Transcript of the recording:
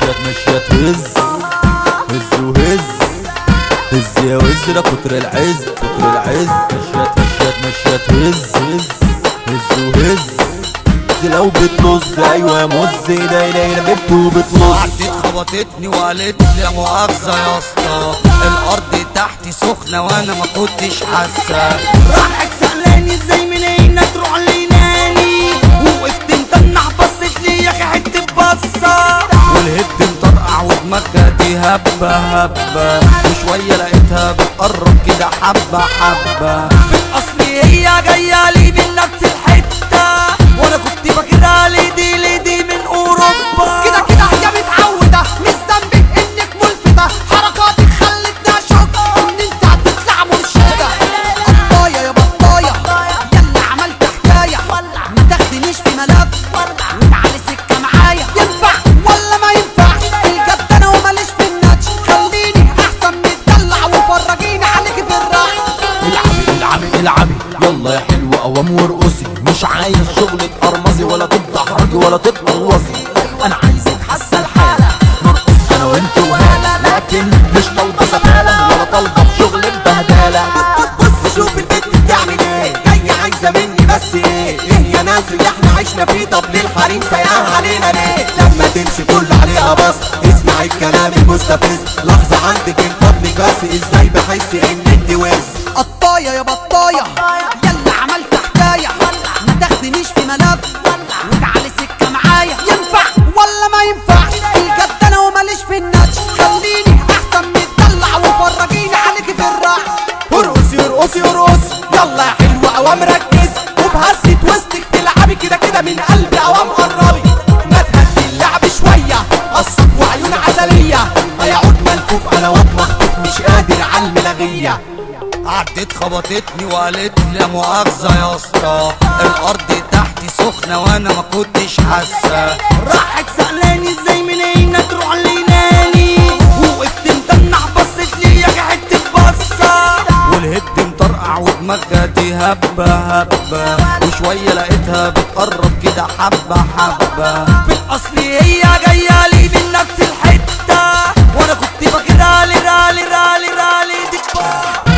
مشيت مشيت هز هز وهز هز يا وزرة كتر العز كتر العز مشيت مشيت مشيت هز هز هز وهز هز لو بتنص ايوه يا مز ايدي ايدي بنته بتنص عدت خبطتني وقالت لي يا مؤاخذة يا اسطى الارض تحتي سخنة وانا ما كنتش حاسة راحت سألاني ازاي منين تروح ليناني وقفت متنع بصت لي يا اخي حتة بصة والهد مطرقع ودماغها دي هبة هبة وشوية لقيتها بتقرب كده حبة حبة بالاصل هي جاية لي من نفس الحتة وانا كنت فاكرها ليدي ليدي من اوروبا كده كده هي متعودة مش ذنبك انك ملفتة حركاتك خلتني اشك ان انت هتطلع مرشدة قطاية يا بطاية يلا عملت حكاية ما تاخدنيش في ملف وتعالي سكة معايا ينفع ولا ما ينفعش الجد انا وماليش في النتش خليني احسن متدلع وفرجيني عليك في الراحة العبي العبي العبي يلا يا حلوة قوام وارقصي مش عايز شغل تقرمزي ولا تتدحرجي ولا تتقوصي انا عايزك حاسة الحالة نرقص انا وانت وهالة لكن مش طالبة سفالة ولا طالبة بشغل بهدالة بص شوف البنت بتعمل ايه جاية عايزة مني بس ايه ايه يا ناس اللي احنا عشنا فيه طب ليه الحريم سايقاها علينا ليه لما تمشي كل عليها بص اسمع الكلام المستفز لحظة عندك من فضلك بس ازاي بحس ان انت وز قطاية يا بطاية يلا عملت حكاية ما تاخدنيش في ملف وتعالي سكة معايا ينفع ولا ما ينفعش الجد انا وماليش في النتش خليني احسن متدلع وفرجيني عليك في الراحة ارقصي ارقصي ارقصي يلا يا حلوة قوام ركزي وبهزة وسطك تلعبي كده كده من قلبي قوام قربي ما تهدي اللعب شوية قصك وعيون عسلية هيعود ملفوف انا مخطوف مش قادر على الملغية عدت خبطتني وقالت لي يا مؤاخذة يا اسطى الارض تحتي سخنة وانا ما كنتش حاسة راحت سألاني ازاي منين تروح ليناني وقفت متنع بصت لي يا أخي حتة بصة والهد مطرقع ودماغها دي هبة هبة وشوية لقيتها بتقرب كده حبة حبة في الأصل هي جاية لي من نفس الحتة وأنا كنت فاكرها لي رالي رالي رالي دي